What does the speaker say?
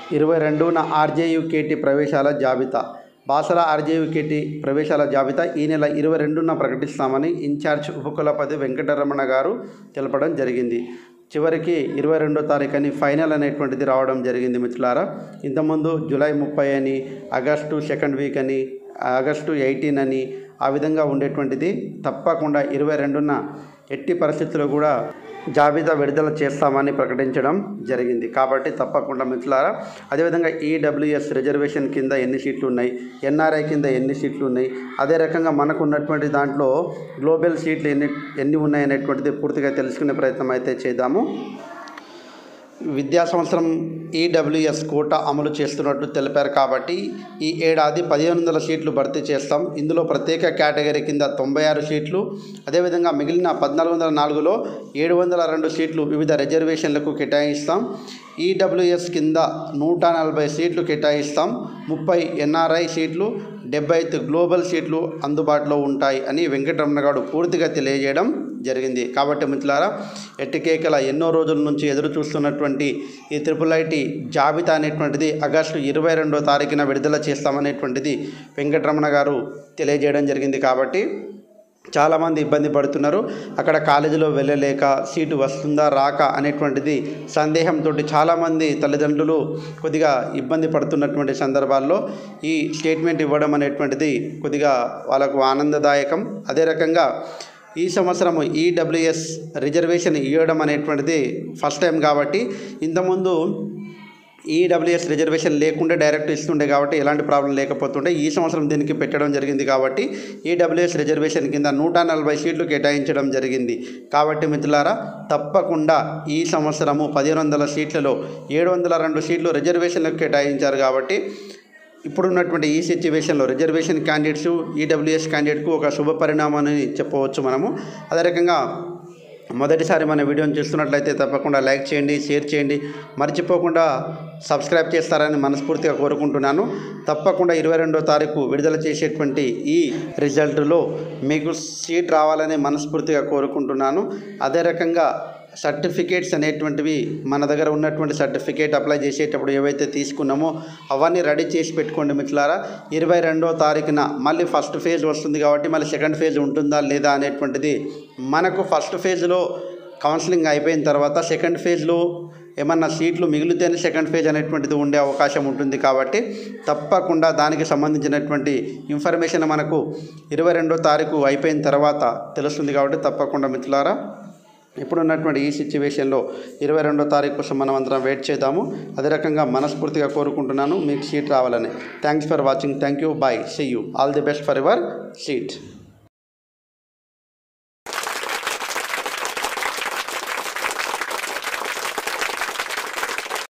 ఇరవై రెండున ఆర్జేయుకేటి ప్రవేశాల జాబితా బాసర ఆర్జేయుకేటి ప్రవేశాల జాబితా ఈ నెల ఇరవై రెండున ప్రకటిస్తామని ఇన్ఛార్జ్ ఉపకులపతి వెంకటరమణ గారు తెలపడం జరిగింది చివరికి ఇరవై రెండో తారీఖు అని ఫైనల్ అనేటువంటిది రావడం జరిగింది మిత్రులారా ఇంతకుముందు జూలై ముప్పై అని ఆగస్టు సెకండ్ వీక్ అని ఆగస్టు ఎయిటీన్ అని ఆ విధంగా ఉండేటువంటిది తప్పకుండా ఇరవై రెండున ఎట్టి పరిస్థితుల్లో కూడా జాబితా విడుదల చేస్తామని ప్రకటించడం జరిగింది కాబట్టి తప్పకుండా మిత్రులారా అదేవిధంగా ఈడబ్ల్యూఎస్ రిజర్వేషన్ కింద ఎన్ని సీట్లు ఉన్నాయి ఎన్ఆర్ఐ కింద ఎన్ని సీట్లు ఉన్నాయి అదే రకంగా మనకు ఉన్నటువంటి దాంట్లో గ్లోబల్ సీట్లు ఎన్ని ఎన్ని ఉన్నాయి అనేటువంటిది పూర్తిగా తెలుసుకునే ప్రయత్నం అయితే చేద్దాము విద్యా సంవత్సరం ఈడబ్ల్యూఎస్ కోటా అమలు చేస్తున్నట్టు తెలిపారు కాబట్టి ఈ ఏడాది పదిహేను వందల సీట్లు భర్తీ చేస్తాం ఇందులో ప్రత్యేక కేటగిరీ కింద తొంభై ఆరు సీట్లు అదేవిధంగా మిగిలిన పద్నాలుగు వందల నాలుగులో ఏడు వందల రెండు సీట్లు వివిధ రిజర్వేషన్లకు కేటాయిస్తాం ఈడబ్ల్యూఎస్ కింద నూట నలభై సీట్లు కేటాయిస్తాం ముప్పై ఎన్ఆర్ఐ సీట్లు డెబ్బై ఐదు గ్లోబల్ సీట్లు అందుబాటులో ఉంటాయి అని వెంకటరమణ గారు పూర్తిగా తెలియజేయడం జరిగింది కాబట్టి మిత్రులారా ఎట్టికేకల ఎన్నో రోజుల నుంచి ఎదురు చూస్తున్నటువంటి ఈ త్రిపుల్ ఐటీ జాబితా అనేటువంటిది ఆగస్టు ఇరవై రెండో తారీఖున విడుదల చేస్తామనేటువంటిది వెంకటరమణ గారు తెలియజేయడం జరిగింది కాబట్టి చాలామంది ఇబ్బంది పడుతున్నారు అక్కడ కాలేజీలో వెళ్ళలేక సీటు వస్తుందా రాక అనేటువంటిది సందేహంతో చాలామంది తల్లిదండ్రులు కొద్దిగా ఇబ్బంది పడుతున్నటువంటి సందర్భాల్లో ఈ స్టేట్మెంట్ ఇవ్వడం అనేటువంటిది కొద్దిగా వాళ్ళకు ఆనందదాయకం అదే రకంగా ఈ సంవత్సరము ఈడబ్ల్యూఎస్ రిజర్వేషన్ ఇవ్వడం అనేటువంటిది ఫస్ట్ టైం కాబట్టి ఇంతకుముందు ఈడబ్ల్యూఎస్ రిజర్వేషన్ లేకుండా డైరెక్ట్ ఇస్తుండే కాబట్టి ఎలాంటి ప్రాబ్లం లేకపోతుండే ఈ సంవత్సరం దీనికి పెట్టడం జరిగింది కాబట్టి ఈడబ్ల్యూఎస్ రిజర్వేషన్ కింద నూట నలభై సీట్లు కేటాయించడం జరిగింది కాబట్టి మిత్రులారా తప్పకుండా ఈ సంవత్సరము పదిహేను వందల సీట్లలో ఏడు వందల రెండు సీట్లు రిజర్వేషన్లకు కేటాయించారు కాబట్టి ఇప్పుడున్నటువంటి ఈ సిచ్యువేషన్లో రిజర్వేషన్ క్యాండిడేట్స్ ఈడబ్ల్యూఎస్ క్యాండిడేట్కు ఒక శుభ పరిణామం అని చెప్పవచ్చు మనము అదే రకంగా మొదటిసారి మన వీడియోని చూస్తున్నట్లయితే తప్పకుండా లైక్ చేయండి షేర్ చేయండి మర్చిపోకుండా సబ్స్క్రైబ్ చేస్తారని మనస్ఫూర్తిగా కోరుకుంటున్నాను తప్పకుండా ఇరవై రెండో తారీఖు విడుదల చేసేటువంటి ఈ రిజల్ట్లో మీకు సీట్ రావాలని మనస్ఫూర్తిగా కోరుకుంటున్నాను అదే రకంగా సర్టిఫికేట్స్ అనేటువంటివి మన దగ్గర ఉన్నటువంటి సర్టిఫికేట్ అప్లై చేసేటప్పుడు ఏవైతే తీసుకున్నామో అవన్నీ రెడీ చేసి పెట్టుకోండి మిత్రులారా ఇరవై రెండో తారీఖున మళ్ళీ ఫస్ట్ ఫేజ్ వస్తుంది కాబట్టి మళ్ళీ సెకండ్ ఫేజ్ ఉంటుందా లేదా అనేటువంటిది మనకు ఫస్ట్ ఫేజ్లో కౌన్సిలింగ్ అయిపోయిన తర్వాత సెకండ్ ఫేజ్లో ఏమన్నా సీట్లు మిగిలితేనే సెకండ్ ఫేజ్ అనేటువంటిది ఉండే అవకాశం ఉంటుంది కాబట్టి తప్పకుండా దానికి సంబంధించినటువంటి ఇన్ఫర్మేషన్ మనకు ఇరవై రెండో తారీఖు అయిపోయిన తర్వాత తెలుస్తుంది కాబట్టి తప్పకుండా మిత్రులారా ఇప్పుడున్నటువంటి ఈ సిచ్యువేషన్లో ఇరవై రెండో తారీఖు కోసం మనం అందరం వెయిట్ చేద్దాము అదే రకంగా మనస్ఫూర్తిగా కోరుకుంటున్నాను మీకు సీట్ రావాలని thanks for watching thank you bye see you all the best for your seat